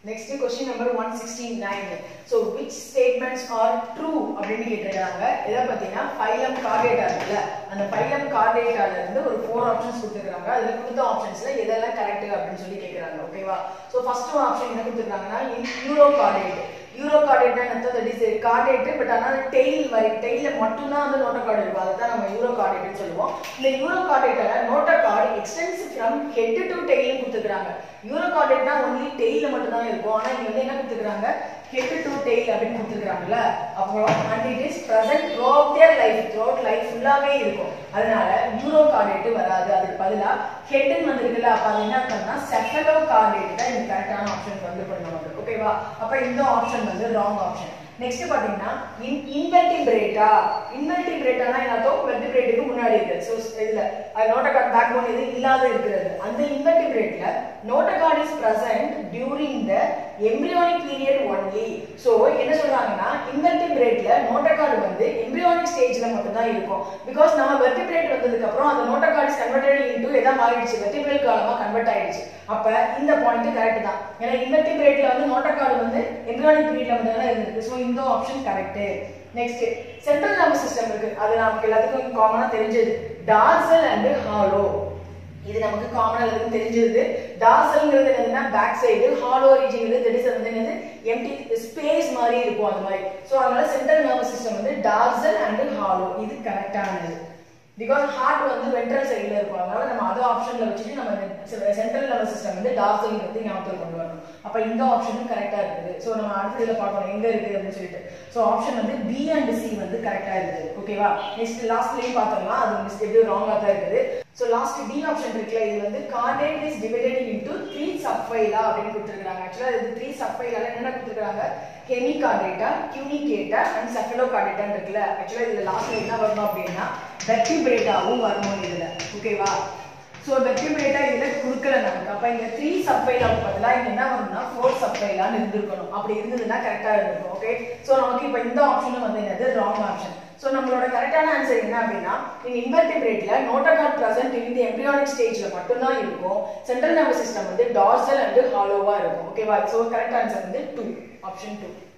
next question number one sixteen nine so which statements are true அப்படின்னு கேட்டிருக்காங்க இதை பார்த்தீங்கன்னா ஃபைலம் கார்டேட்டா இருக்குல்ல அந்த ஃபைலம் கார்டேட்டால இருந்து ஒரு ஃபோர் ஆப்ஷன்ஸ் கொடுத்துருக்காங்க அதில் கொடுத்த ஆப்ஷன்ஸ்ல எதெல்லாம் கரெக்ட் அப்படின்னு சொல்லி கேட்குறாங்க ஓகேவா ஸோ ஃபர்ஸ்ட் ஆப்ஷன் என்ன கொடுத்துருக்காங்கன்னா யூரோ கார்டேட் யூரோ கார்டேட்னா அர்த்தம் தட் இஸ் கார்டேட் பட் ஆனால் டெய்ல் வரை டெய்ல மட்டும்தான் வந்து நோட்டோ கார்டு இருக்கும் அதை தான் நம்ம யூரோ கார்டேட்னு சொல்லுவோம் இந்த யூரோ கார்டேட்ல notochord extends from head to டெய்லும் கொடுத்துருக்காங்க யூரோ கார்டேட்னா ஒன்லி டெய்ல மட்டும் தான் இருக்கும் ஆனால் இங்க வந்து என்ன கொடுத்துருக்காங்க ஹெட் டு டெய்ல் அப்படின்னு கொடுத்துருக்காங்கல்ல அப்போ and it is present throughout their life throughout life ஃபுல்லாவே இருக்கும் அதனால யூரோ கார்டேட் வராது அதுக்கு பதிலா ஹெட்னு வந்திருக்குல்ல அப்ப அது என்ன அர்த்தம்னா செஃபலோ கார்டேட் தான் இந்த கரெக்டான ஆப்ஷன் வந்து பண்ண நமக்கு ஓகேவா அப்ப இந்த ஆப்ஷன் வந்து ராங் ஆப்ஷன் நெக்ஸ்ட் பாத்தீங்கன்னா இன்வெர்டிபிரேட்டா இன்வெர்டிபிரேட்டானா என்ன அர்த்தம் வெர்டிபிரேட்டுக்கு முன்னாடி இருக்கு ஸோ இதுல நோட்டகார்ட் பேக் போன் இது இல்லாத இருக்கிறது அந்த இன்வெர்டிபிரேட்ல notochord is present during the embryonic period only so என்ன சொல்றாங்கன்னா இன்வெர்டிபிரேட்ல நோட்டகார்டு வந்து எம்பிரியானிக் ஸ்டேஜ்ல மட்டும் தான் இருக்கும் பிகாஸ் நம்ம வெர்டிபிரேட் வந்ததுக்கு அப்புறம் அந்த நோட்டகார்ட் இஸ் கன்வெர்டட் இன்டு எதா மாறிடுச்சு வெர்டிபிரேட் காலமா கன்வெர்ட் ஆயிடுச்சு அப்ப இந்த பாயிண்ட் கரெக்ட் தான் ஏன்னா இன்வெர்டிபிரேட்ல வந்து நோட்டகார்டு வந்து எம்பிரியானிக் பீரியட்ல மட்டும் தான் இருந்திருக்கு ஸோ இந்த option correct next central nervous system இருக்கு அது நமக்கு எல்லாத்துக்கும் காமனா தெரிஞ்சது டார்சல் அண்ட் ஹாலோ இது நமக்கு காமனா எல்லாத்துக்கும் தெரிஞ்சது டார்சல்ங்கிறது என்னன்னா பேக் சைடு ஹாலோ ரீஜிங்கிறது தட் இஸ் வந்து என்னது எம்டி ஸ்பேஸ் மாதிரி இருக்கும் அந்த மாதிரி ஸோ அதனால சென்ட்ரல் நர்வஸ் சிஸ்டம் வந்து டார்சல் அண்ட் ஹாலோ இது கரெக்டானது பிகாஸ் ஹார்ட் வந்து வென்ட்ரல் சைடில் இருக்கும் அதனால நம்ம அது ஆப்ஷன்ல வச்சுட்டு நம்ம சென்ட்ரல் நர்வஸ் சிஸ்டம் வந்து டார்சல் வந்து ஞாபகத்தில் கொண்டு வரணும் அப்போ இந்த ஆப்ஷனும் கரெக்டாக இருக்குது ஸோ நம்ம அடுத்ததுல பார்க்கணும் எங்க இருக்குது அப்படின்னு சொல்லிட்டு ஸோ ஆப்ஷன் வந்து பி அண்ட் சி வந்து கரெக்டாக இருக்குது ஓகேவா நெக்ஸ்ட் லாஸ்ட்லேயும் பார்த்தோம்னா அது மிஸ்டேக் எப்படி ராங்காக தான் இருக்குது ஸோ லாஸ்ட் டி ஆப்ஷன் இருக்குல்ல இது வந்து chordate is divided into three சப்ஃபைலா அப்படின்னு கொடுத்துருக்காங்க ஆக்சுவலாக இது த்ரீ சப்ஃபைலால என்ன கொடுத்துருக்காங்க ஹெமி கார்டேட்டா கியூனிகேட்டா அண்ட் செஃபலோ கார்டேட்டான்னு இருக்குல்ல ஆக்சுவலாக இதில் லாஸ்ட்ல என்ன வரணும் அப்படின்னா வெர்டிபிரேட்டாவும் வரணும் இதில் ஓகேவா ஸோ வெர்டிபிரேட்டா இதில் கொடுக்கல நமக்கு அப்போ இங்கே த்ரீ சப்ஃபைலாவுக்கு பதிலாக இங்கே என்ன வரும்னா ஃபோர் சப்ஃபைலான்னு இருந்திருக்கணும் அப்படி இருந்ததுன்னா கரெக்டாக இருந்திருக்கும் ஓகே ஸோ நமக்கு இப்போ இந்த ஆப்ஷனும் வந்து என்னது ராங் ஆப்ஷன் ஸோ நம்மளோட கரெக்டான ஆன்சர் என்ன அப்படின்னா இந்த இன்வெர்டிபிரேட்ல நோட்டோகார்ட் பிரசன்ட் இந்த எம்பிரியானிக் ஸ்டேஜ்ல மட்டும்தான் இருக்கும் சென்ட்ரல் நர்வஸ் சிஸ்டம் வந்து டார்சல் அண்ட் ஹாலோவா இருக்கும் ஓகேவா ஸோ கரெக்ட் ஆன்சர் வந்து டூ ஆப்ஷன் டூ